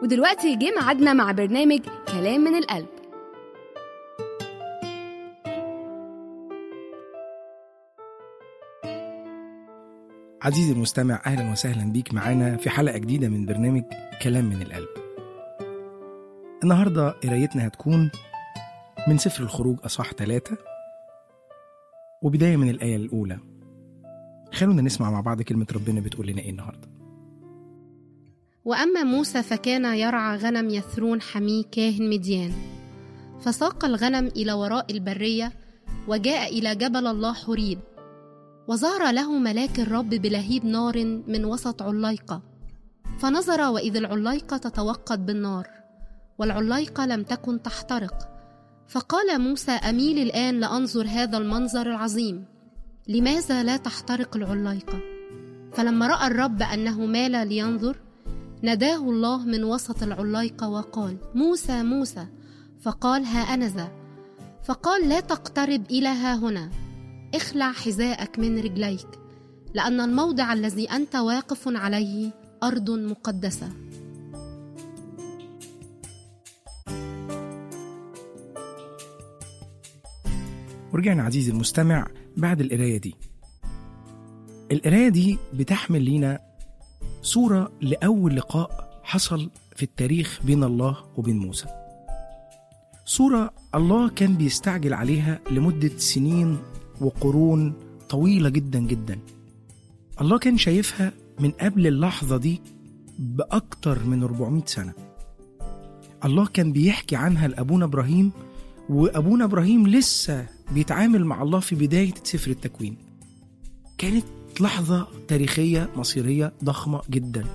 ودلوقتي جه ميعادنا مع برنامج كلام من القلب عزيزي المستمع أهلا وسهلا بيك معانا في حلقة جديدة من برنامج كلام من القلب النهاردة قرايتنا هتكون من سفر الخروج أصح ثلاثة وبداية من الآية الأولى خلونا نسمع مع بعض كلمة ربنا بتقول لنا إيه النهاردة وأما موسى فكان يرعى غنم يثرون حمي كاهن مديان فساق الغنم إلى وراء البرية وجاء إلى جبل الله حريب وظهر له ملاك الرب بلهيب نار من وسط عليقة فنظر وإذ العليقة تتوقد بالنار والعليقة لم تكن تحترق فقال موسى أميل الآن لأنظر هذا المنظر العظيم لماذا لا تحترق العليقة فلما رأى الرب أنه مال لينظر ناداه الله من وسط العليقة وقال موسى موسى فقال ها أنا ذا فقال لا تقترب إلى ها هنا اخلع حذاءك من رجليك لأن الموضع الذي أنت واقف عليه أرض مقدسة ورجعنا عزيزي المستمع بعد القراية دي القراية دي بتحمل لينا صورة لأول لقاء حصل في التاريخ بين الله وبين موسى صورة الله كان بيستعجل عليها لمدة سنين وقرون طويلة جدا جدا الله كان شايفها من قبل اللحظة دي بأكتر من 400 سنة الله كان بيحكي عنها لأبونا إبراهيم وأبونا إبراهيم لسه بيتعامل مع الله في بداية سفر التكوين كانت لحظة تاريخية مصيرية ضخمة جدا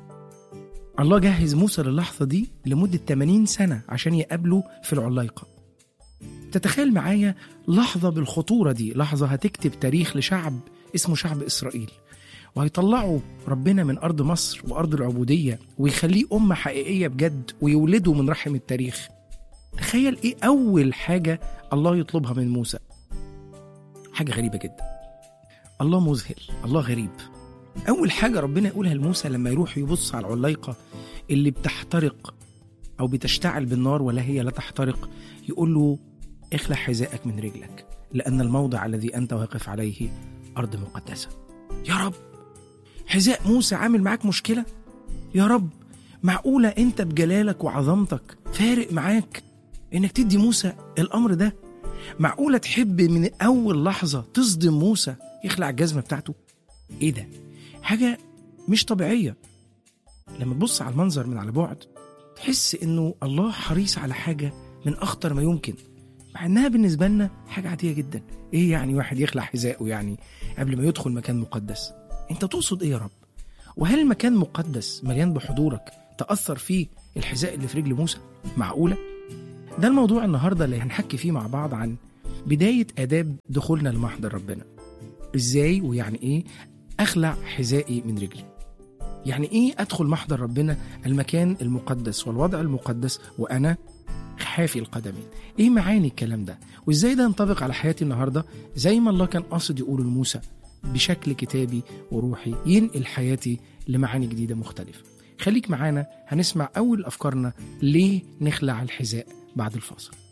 الله جهز موسى للحظة دي لمدة 80 سنة عشان يقابله في العلايقة تتخيل معايا لحظة بالخطورة دي لحظة هتكتب تاريخ لشعب اسمه شعب إسرائيل وهيطلعوا ربنا من أرض مصر وأرض العبودية ويخليه أمة حقيقية بجد ويولدوا من رحم التاريخ تخيل إيه أول حاجة الله يطلبها من موسى حاجة غريبة جدا الله مذهل الله غريب أول حاجة ربنا يقولها لموسى لما يروح يبص على العلايقة اللي بتحترق أو بتشتعل بالنار ولا هي لا تحترق يقول له اخلع حذائك من رجلك لأن الموضع الذي أنت واقف عليه أرض مقدسة يا رب حذاء موسى عامل معاك مشكلة يا رب معقولة أنت بجلالك وعظمتك فارق معاك إنك تدي موسى الأمر ده معقولة تحب من أول لحظة تصدم موسى يخلع الجزمة بتاعته إيه ده حاجة مش طبيعية لما تبص على المنظر من على بعد تحس إنه الله حريص على حاجة من أخطر ما يمكن مع إنها بالنسبة لنا حاجة عادية جدا إيه يعني واحد يخلع حذائه يعني قبل ما يدخل مكان مقدس أنت تقصد إيه يا رب وهل المكان مقدس مليان بحضورك تأثر فيه الحذاء اللي في رجل موسى معقولة ده الموضوع النهاردة اللي هنحكي فيه مع بعض عن بداية آداب دخولنا لمحضر ربنا إزاي ويعني إيه أخلع حذائي من رجلي يعني إيه أدخل محضر ربنا المكان المقدس والوضع المقدس وأنا حافي القدمين إيه معاني الكلام ده وإزاي ده ينطبق على حياتي النهاردة زي ما الله كان قاصد يقوله لموسى بشكل كتابي وروحي ينقل حياتي لمعاني جديدة مختلفة خليك معانا هنسمع أول أفكارنا ليه نخلع الحذاء بعد الفاصل